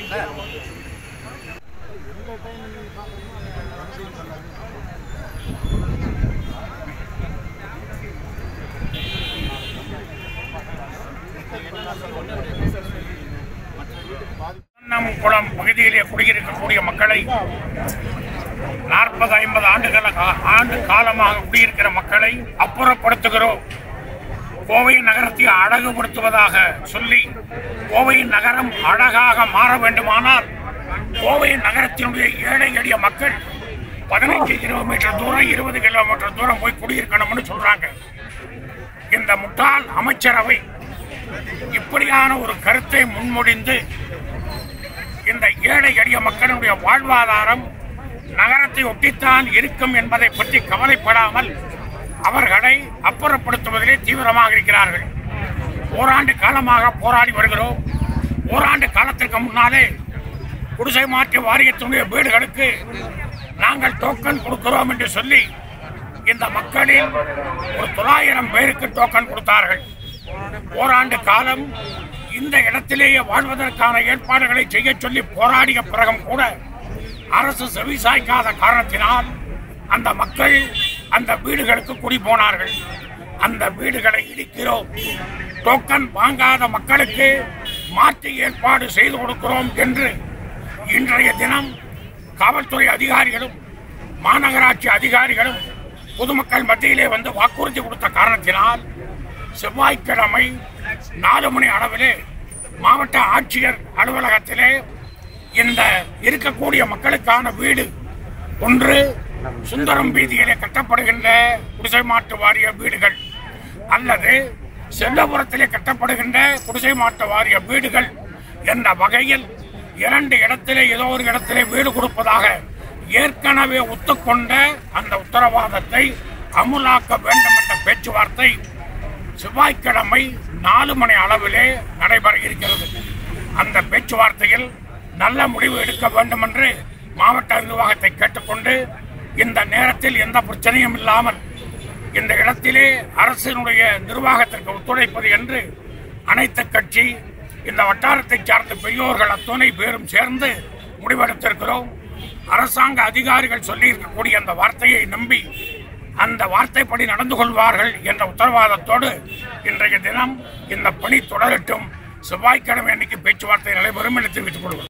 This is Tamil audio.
நம் குளம் பகுதியிலே குடியிருக்கக்கூடிய மக்களை நாற்பது ஐம்பது ஆண்டுகள கா- ஆண்டு காலமாக குடியிருக்கிற மக்களை அப்புறப்படுத்துகிறோம் கோவை நகரத்தை அழகுபடுத்துவதாக சொல்லி கோவை நகரம் அழகாக மாற வேண்டுமானால் கோவை நகரத்தினுடைய ஏழை எளிய மக்கள் பதினைஞ்சு கிலோமீட்டர் தூரம் இருபது கிலோமீட்டர் தூரம் போய் குடியிருக்கணும்னு சொல்றாங்க இந்த முட்டாள் அமைச்சரவை இப்படியான ஒரு கருத்தை முன்மொழிந்து இந்த ஏழை எளிய மக்களுடைய வாழ்வாதாரம் நகரத்தை ஒட்டித்தான் இருக்கும் என்பதை பற்றி கவலைப்படாமல் அவர்களை அப்புறப்படுத்துவதிலே தீவிரமாக இருக்கிறார்கள் ஓராண்டு காலமாக போராடி வருகிறோம் ஓராண்டு காலத்திற்கு முன்னாலே குடிசை மாற்று வாரியத்தினுடைய வீடுகளுக்கு நாங்கள் டோக்கன் கொடுக்கிறோம் என்று சொல்லி இந்த மக்களில் ஒரு தொள்ளாயிரம் பேருக்கு டோக்கன் கொடுத்தார்கள் ஓராண்டு காலம் இந்த இடத்திலேயே வாழ்வதற்கான ஏற்பாடுகளை செய்ய சொல்லி போராடிய பிறகும் கூட அரசு செவிசாய்க்காத காரணத்தினால் அந்த மக்கள் அந்த வீடுகளுக்கு குடி போனார்கள் அந்த வீடுகளை இடிக்கிறோம் டோக்கன் வாங்காத மக்களுக்கு மாற்று ஏற்பாடு செய்து கொடுக்கிறோம் என்று இன்றைய தினம் காவல்துறை அதிகாரிகளும் மாநகராட்சி அதிகாரிகளும் பொதுமக்கள் மத்தியிலே வந்து வாக்குறுதி கொடுத்த காரணத்தினால் செவ்வாய்க்கிழமை நாலு மணி அளவிலே மாவட்ட ஆட்சியர் அலுவலகத்திலே இந்த இருக்கக்கூடிய மக்களுக்கான வீடு ஒன்று சுந்தரம் வீதியிலே கட்டப்படுகின்ற குடிசை மாற்று வாரிய வீடுகள் அல்லது செல்லபுரத்திலே கட்டப்படுகின்ற குடிசை மாற்று வாரிய வீடுகள் என்ற வகையில் இரண்டு இடத்திலே ஏதோ ஒரு இடத்திலே வீடு கொடுப்பதாக ஏற்கனவே ஒத்துக்கொண்ட அந்த உத்தரவாதத்தை அமுலாக்க வேண்டும் என்ற பேச்சுவார்த்தை செவ்வாய்க்கிழமை நாலு மணி அளவிலே நடைபெற இருக்கிறது அந்த பேச்சுவார்த்தையில் நல்ல முடிவு எடுக்க வேண்டும் என்று மாவட்ட நிர்வாகத்தை கேட்டுக்கொண்டு இந்த நேரத்தில் எந்த பிரச்சனையும் இல்லாமல் இந்த இடத்திலே அரசினுடைய நிர்வாகத்திற்கு ஒத்துழைப்பது என்று அனைத்து கட்சி இந்த வட்டாரத்தை சார்ந்த பெரியோர்கள் அத்துணை பேரும் சேர்ந்து முடிவெடுத்திருக்கிறோம் அரசாங்க அதிகாரிகள் சொல்லியிருக்கக்கூடிய அந்த வார்த்தையை நம்பி அந்த வார்த்தைப்படி நடந்து கொள்வார்கள் என்ற உத்தரவாதத்தோடு இன்றைய தினம் இந்த பணி தொடரட்டும் செவ்வாய்க்கிழமை அன்னைக்கு பேச்சுவார்த்தை நடைபெறும் என்று தெரிவித்துக் கொள்கிறோம்